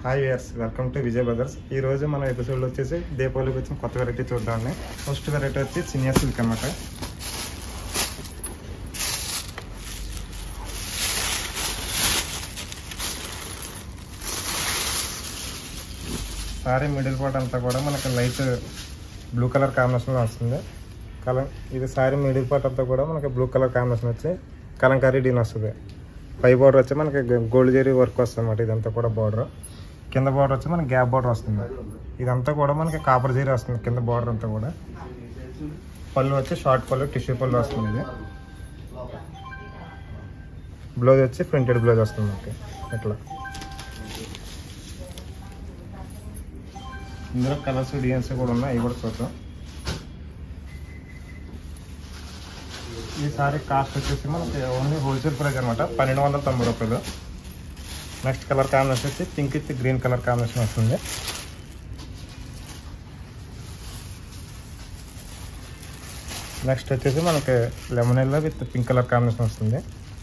hi viewers welcome to Vijay brothers ఈ రోజు మన ఎపిసోడ్లో వచ్చేసి దీపావళికి వచ్చిన కొత్త వెరైటీ చూద్దామండి ఫస్ట్ వెరైటీ వచ్చి సినియర్ సిల్క్ అనమాట సారీ మిడిల్ పార్ట్ అంతా కూడా మనకి లైట్ బ్లూ కలర్ కాంబినేషన్లో వస్తుంది కలం ఇది సారీ మిడిల్ పార్ట్ అంతా కూడా మనకి బ్లూ కలర్ కాంబినేషన్ వచ్చి కలంకారీ డీన్ వస్తుంది పై బార్డర్ వచ్చి మనకి గోల్డ్ జరీ వర్క్ వస్తుంది అనమాట ఇదంతా కూడా బార్డర్ కింద బార్డర్ వచ్చి మనకి గ్యాప్ బార్డర్ వస్తుంది ఇదంతా కూడా మనకి కాపర్ జరీ వస్తుంది కింద బార్డర్ అంతా కూడా పళ్ళు వచ్చి షార్ట్ పళ్ళు టిష్యూ పళ్ళు వస్తుంది ఇది బ్లౌజ్ వచ్చి ప్రింటెడ్ బ్లౌజ్ వస్తుంది మనకి ఇట్లా ఇందులో కలర్స్ డిజైన్స్ కూడా ఉన్నాయి అవి కూడా చూద్దాం ఈ సారీ కాస్ట్ వచ్చేసి మనకి ఓన్లీ హోల్సేల్ ప్రైస్ అనమాట పన్నెండు వందల తొంభై రూపాయలు నెక్స్ట్ కలర్ కాంబినేషన్ వచ్చి pink with green colour combination వస్తుంది నెక్స్ట్ వచ్చేసి మనకి lemon yellow with pink colour combination వస్తుంది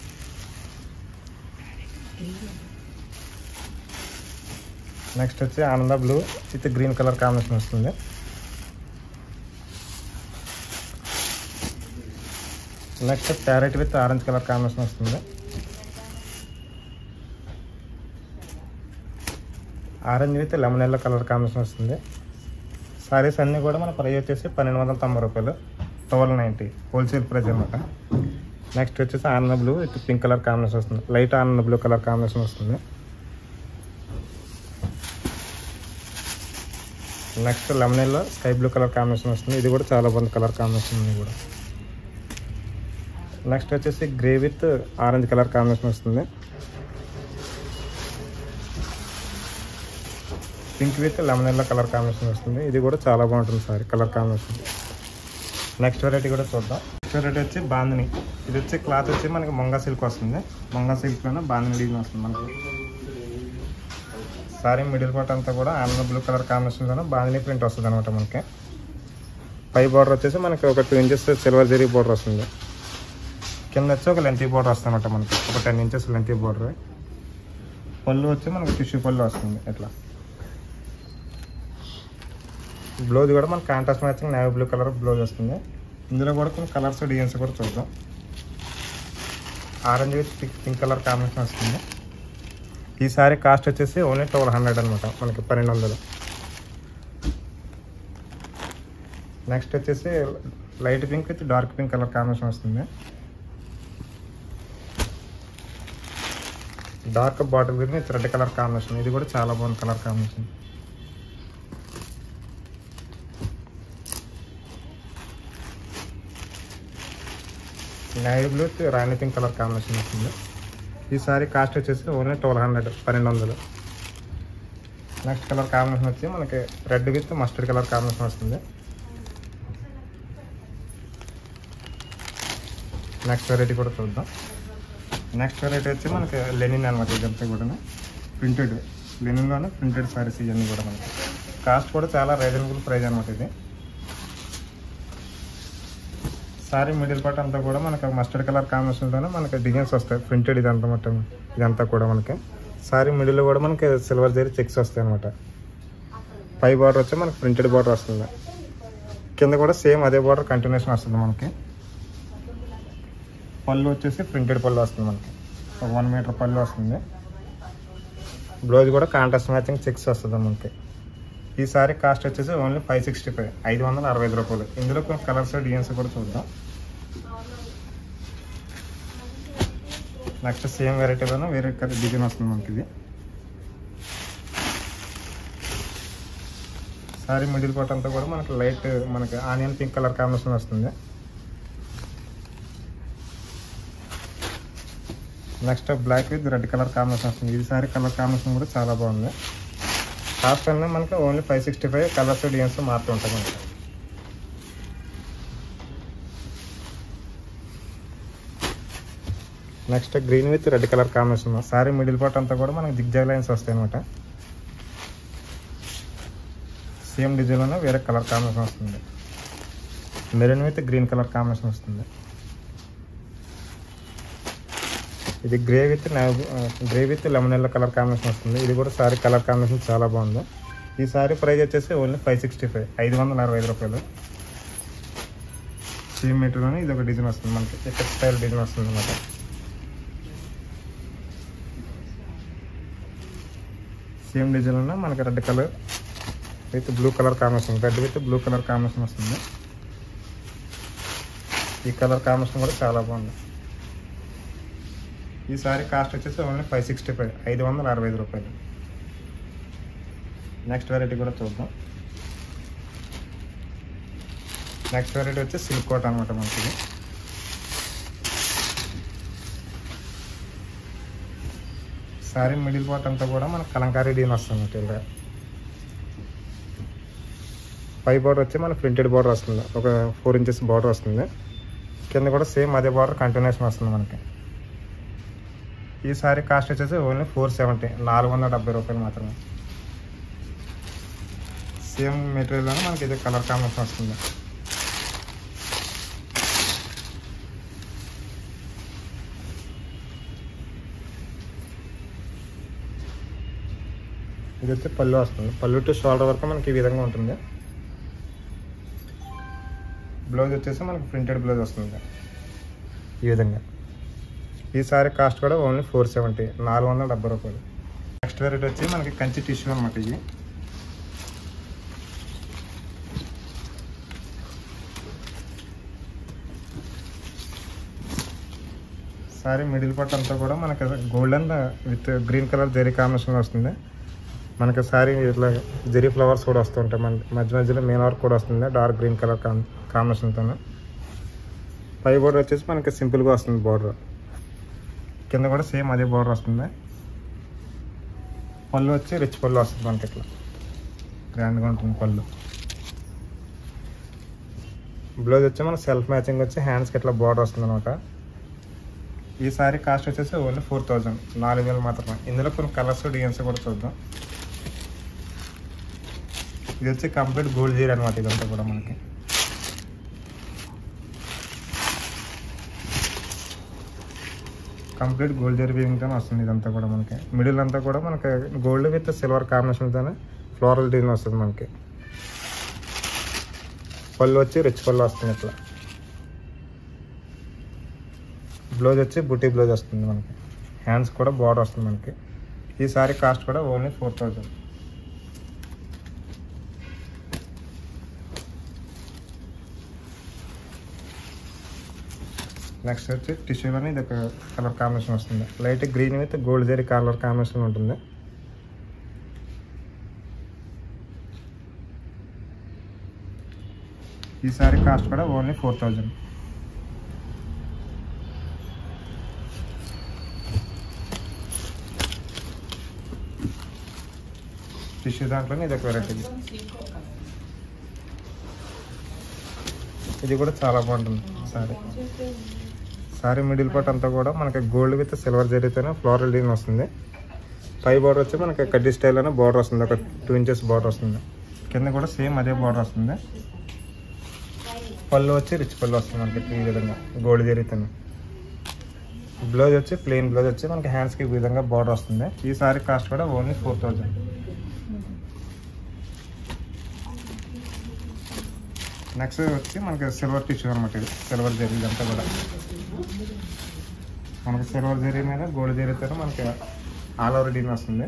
నెక్స్ట్ వచ్చి Ananda blue with green colour combination వస్తుంది next parrot with orange colour combination వస్తుంది orange with lemon yellow colour combination వస్తుంది సారీస్ అన్నీ కూడా మన ప్రైస్ వచ్చేసి పన్నెండు వందల తొంభై రూపాయలు ట్వెల్వ్ నైంటీ హోల్సేల్ ప్రైస్ అనమాట నెక్స్ట్ వచ్చేసి Ananda blue with pink colour combination వస్తుంది light Ananda blue colour combination వస్తుంది next lemon yellow sky blue colour combination వస్తుంది ఇది కూడా చాలా బాగుంది కలర్ కాంబినేషన్ ఉంది కూడా నెక్స్ట్ వచ్చేసి grey with orange colour combination వస్తుంది pink with lemon yellow colour combination వస్తుంది ఇది కూడా చాలా బాగుంటుంది sari colour combination next variety కూడా చూద్దాం నెక్స్ట్ వెరైటీ వచ్చి బాందిని ఇది వచ్చి క్లాత్ వచ్చి మనకి మొంగా సిల్క్ వస్తుంది మొంగా సిల్క్లోనే బాందిని డిజైన్ వస్తుంది మనకి సారీ మిడిల్ పార్ట్ అంతా కూడా ఆనంద బ్లూ కలర్ కాంబినేషన్లోనే బాందిని ప్రింట్ వస్తుంది అనమాట మనకి పై బార్డర్ వచ్చేసి మనకి ఒక two inches silver zari border వస్తుంది కింద వచ్చి ఒక లెంతీ బార్డర్ వస్తుంది అనమాట మనకి ఒక టెన్ ఇంచెస్ లెంతీ బార్డర్ పళ్ళు వచ్చి మనకి టిష్యూ పళ్ళు వస్తుంది ఇట్లా బ్లౌజ్ కూడా మనకి contrast matching navy blue colour blouse వస్తుంది ఇందులో కూడా కొన్ని కలర్స్ డిజైన్స్ కూడా చూద్దాం orange with pink colour combination వస్తుంది ఈ సారీ కాస్ట్ వచ్చేసి ఓన్లీ ట్వెల్వ్ హండ్రెడ్ అనమాట మనకి పన్నెండు వందలు నెక్స్ట్ వచ్చేసి light pink with dark pink colour combination వస్తుంది dark bottle green with red colour combination ఇది కూడా చాలా బాగుంది colour combination navy blue with rani pink colour combination వస్తుంది ఈ సారీ కాస్ట్ వచ్చేసి ఓన్లీ ట్వెల్వ్ హండ్రెడ్ పన్నెండు వందలు నెక్స్ట్ కలర్ కాంబినేషన్ వచ్చి మనకి red with mustard colour combination వస్తుంది నెక్స్ట్ వెరైటీ కూడా చూద్దాం నెక్స్ట్ వెరైటీ వచ్చి మనకి లెనిన్ అనమాట ఇదంతా కూడా ప్రింటెడ్ లెనిన్లోనే ప్రింటెడ్ సారీస్ ఇవన్నీ కూడా మనకి కాస్ట్ కూడా చాలా రీజనబుల్ ప్రైస్ అనమాట ఇది సారీ మిడిల్ పార్ట్ అంతా కూడా మనకి మస్టర్డ్ కలర్ కాంబినేషన్లోనే మనకి డిజైన్స్ వస్తాయి ప్రింటెడ్ ఇదంతా మొత్తం ఇదంతా కూడా మనకి సారీ మిడిల్లో కూడా మనకి సిల్వర్ జరీ చెక్స్ వస్తాయి అనమాట పై బార్డర్ వచ్చి మనకి ప్రింటెడ్ బార్డర్ వస్తుంది కింద కూడా సేమ్ అదే బార్డర్ కంటిన్యూషన్ వస్తుంది మనకి పళ్ళు వచ్చేసి ప్రింటెడ్ పళ్ళు వస్తుంది మనకి ఒక వన్ మీటర్ పళ్ళు వస్తుంది బ్లౌజ్ కూడా కాంట్రాస్ట్ మ్యాచింగ్ చెక్స్ వస్తుంది మనకి ఈ సారీ కాస్ట్ వచ్చేసి ఓన్లీ ఫైవ్ సిక్స్టీ ఫైవ్ ఐదు వందల అరవై ఐదు రూపాయలు ఇందులో కొన్ని కలర్స్ డిజైన్స్ కూడా చూద్దాం నెక్స్ట్ సేమ్ వెరైటీలోనే వేరే డిజైన్ వస్తుంది మనకి ఇది సారీ మిడిల్ పార్ట్ అంతా కూడా మనకి లైట్ మనకి ఆనియన్ పింక్ కలర్ కాంబినేషన్ వస్తుంది next black with red colour combination వస్తుంది ఇది సారీ కలర్ కాంబినేషన్ కూడా చాలా బాగుంది కాస్ట్ అన్నీ మనకి only five sixty five colours designs మారుతూ ఉంటాయి మనకి next green with red colour combination sari middle part అంతా కూడా మనకి జిగ్జాగ్ లైన్స్ వస్తాయి అనమాట సేమ్ డిజైన్లోనే వేరే కలర్ కాంబినేషన్ వస్తుంది maroon with green colour combination వస్తుంది ఇది grey with grey with lemon yellow colour combination వస్తుంది ఇది కూడా సారీ కలర్ కాంబినేషన్ చాలా బాగుంది ఈ సారీ ప్రైస్ వచ్చేసి ఓన్లీ ఫైవ్ సిక్స్టీ ఫైవ్ ఐదు వందల అరవై ఐదు రూపాయలు సేమ్ మెటీరియల్ ఇది ఒక డిజైన్ వస్తుంది మనకి ఇక్కడ స్టైల్ డిజైన్ వస్తుంది అనమాట సేమ్ డిజైన్లో మనకి red colour with blue colour combination red with blue colour combination వస్తుంది ఈ కలర్ కాంబినేషన్ కూడా చాలా బాగుంది ఈ సారీ కాస్ట్ వచ్చేసి ఓన్లీ ఫైవ్ సిక్స్టీ ఫైవ్ ఐదు వందల అరవై ఐదు రూపాయలు నెక్స్ట్ వెరైటీ కూడా చూద్దాం నెక్స్ట్ వెరైటీ వచ్చి సిల్క్ కోట్ అనమాట మనకి సారీ మిడిల్ పార్ట్ అంతా కూడా మనకు కలంకారీ డీన్ వస్తుంది ఇలా పై బార్డర్ వచ్చి మనకు ప్రింటెడ్ బార్డర్ వస్తుంది ఒక ఫోర్ ఇంచెస్ బార్డర్ వస్తుంది కింద కూడా సేమ్ అదే బార్డర్ కంటిన్యూషన్ వస్తుంది మనకి ఈ సారీ కాస్ట్ వచ్చేసి ఓన్లీ ఫోర్ సెవెంటీ నాలుగు వందల డెబ్బై రూపాయలు మాత్రమే సేమ్ మెటీరియల్లోనే మనకి ఇది కలర్ కాంబినేషన్ వస్తుంది ఇది వచ్చి పళ్ళు వస్తుంది పళ్ళు టు షోల్డర్ వరకు మనకి ఈ విధంగా ఉంటుంది బ్లౌజ్ వచ్చేసి మనకి ప్రింటెడ్ బ్లౌజ్ వస్తుంది ఈ విధంగా ఈ సారీ కాస్ట్ కూడా ఓన్లీ ఫోర్ సెవెంటీ నాలుగు వందల డెబ్బై రూపాయలు నెక్స్ట్ వెరైటీ వచ్చి మనకి కంచి టిష్యూ అనమాట ఇది సారీ మిడిల్ పార్ట్ అంతా కూడా మనకి golden with green colour zari combination వస్తుంది మనకి సారీ ఇట్లా జరీ ఫ్లవర్స్ కూడా వస్తుంటాయి మన మధ్య మధ్యలో మెయిన్ వర్క్ కూడా వస్తుంది డార్క్ గ్రీన్ కలర్ కాంబినేషన్తో పై బోర్డర్ వచ్చేసి మనకి సింపుల్గా వస్తుంది బోర్డర్ కింద కూడా సేమ్ అదే బోర్డర్ వస్తుంది పళ్ళు వచ్చి రిచ్ పళ్ళు వస్తుంది మనకి ఇట్లా గ్రాండ్గా ఉంటుంది పళ్ళు బ్లౌజ్ వచ్చి మన సెల్ఫ్ మ్యాచింగ్ వచ్చి హ్యాండ్స్కి ఇట్లా బోర్డర్ వస్తుంది అనమాట ఈ సారీ కాస్ట్ వచ్చేసి ఓన్లీ ఫోర్ థౌజండ్ నాలుగు వేలు మాత్రమే ఇందులో కొన్ని కలర్స్ డిజైన్స్ కూడా చూద్దాం ఇది వచ్చి కంప్లీట్ గోల్డ్ జీర్ అనమాట ఇదంతా కూడా మనకి కంప్లీట్ గోల్డ్ జరీ వీవింగ్తో వస్తుంది ఇదంతా కూడా మనకి మిడిల్ అంతా కూడా మనకి గోల్డ్ విత్ సిల్వర్ కాంబినేషన్తోనే ఫ్లోరల్ డిజైన్ వస్తుంది మనకి పళ్ళు వచ్చి రిచ్ పళ్ళు వస్తుంది ఇట్లా బ్లౌజ్ వచ్చి బుటీ బ్లౌజ్ వస్తుంది మనకి హ్యాండ్స్ కూడా బార్డర్ వస్తుంది మనకి ఈ సారీ కాస్ట్ కూడా ఓన్లీ ఫోర్ థౌజండ్ నెక్స్ట్ వచ్చి టిష్యూలోనే ఇది ఒక కలర్ కాంబినేషన్ వస్తుంది light green with gold zari colour combination ఉంటుంది ఈ సారీ కాస్ట్ కూడా ఓన్లీ ఫోర్ థౌజండ్ టిష్యూ దాంట్లోనే ఇది ఒక వెరైటీ ఇది కూడా చాలా బాగుంటుంది సారీ సారీ మిడిల్ పార్ట్ అంతా కూడా మనకి గోల్డ్ విత్ సిల్వర్ జరీతోనే ఫ్లోరల్ డిజైన్ వస్తుంది పై బార్డర్ వచ్చి మనకి కడ్డీ స్టైల్లోనే బార్డర్ వస్తుంది ఒక టూ ఇంచెస్ బార్డర్ వస్తుంది కింద కూడా సేమ్ అదే బార్డర్ వస్తుంది పళ్ళు వచ్చి రిచ్ పళ్ళు వస్తుంది మనకి ఈ విధంగా గోల్డ్ జరీతోనే బ్లౌజ్ వచ్చి ప్లెయిన్ బ్లౌజ్ వచ్చి మనకి హ్యాండ్స్కి ఈ విధంగా బార్డర్ వస్తుంది ఈ సారీ కాస్ట్ కూడా ఓన్లీ ఫోర్ థౌజండ్ నెక్స్ట్ వచ్చి మనకి సిల్వర్ టిష్యూ అనమాట ఇది సిల్వర్ జరీ ఇదంతా కూడా మనకి సిల్వర్ జరీ మీద గోల్డ్ జరీతో మనకి ఆల్ ఓవర్ డీన్ వస్తుంది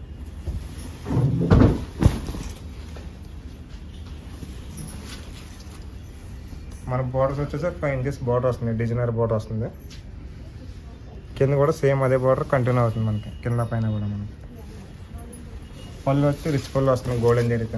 మన బార్డర్స్ వచ్చేసి ఫైవ్ ఇంచెస్ బార్డర్ వస్తుంది డిజైనర్ బార్డర్ వస్తుంది కింద కూడా సేమ్ అదే బార్డర్ కంటిన్యూ అవుతుంది మనకి కింద పైన కూడా మనకి పళ్ళు వచ్చి రిచ్ పళ్ళు వస్తుంది గోల్డెన్ జరీతో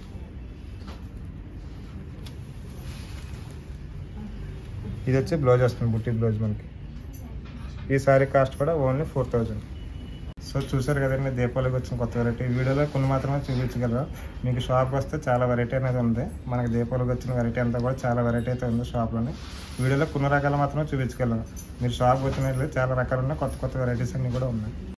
ఇది వచ్చి బ్లౌజ్ వస్తుంది బుట్టి బ్లౌజ్ మనకి ఈ సారీ కాస్ట్ కూడా ఓన్లీ ఫోర్ థౌజండ్ సో చూసారు కదండి దీపావళికి వచ్చిన కొత్త వెరైటీ వీడియోలో కొన్ని మాత్రమే చూపించగలరు మీకు షాప్ వస్తే చాలా వెరైటీ అనేది ఉంది మనకి దీపావళికి వచ్చిన వెరైటీ అంతా కూడా చాలా వెరైటీ అయితే ఉంది షాప్లోని వీడియోలో కొన్ని రకాలు మాత్రమే చూపించగలరు మీరు షాప్ వచ్చినట్లు చాలా రకాలు ఉన్నాయి కొత్త కొత్త వెరైటీస్ అన్నీ కూడా ఉన్నాయి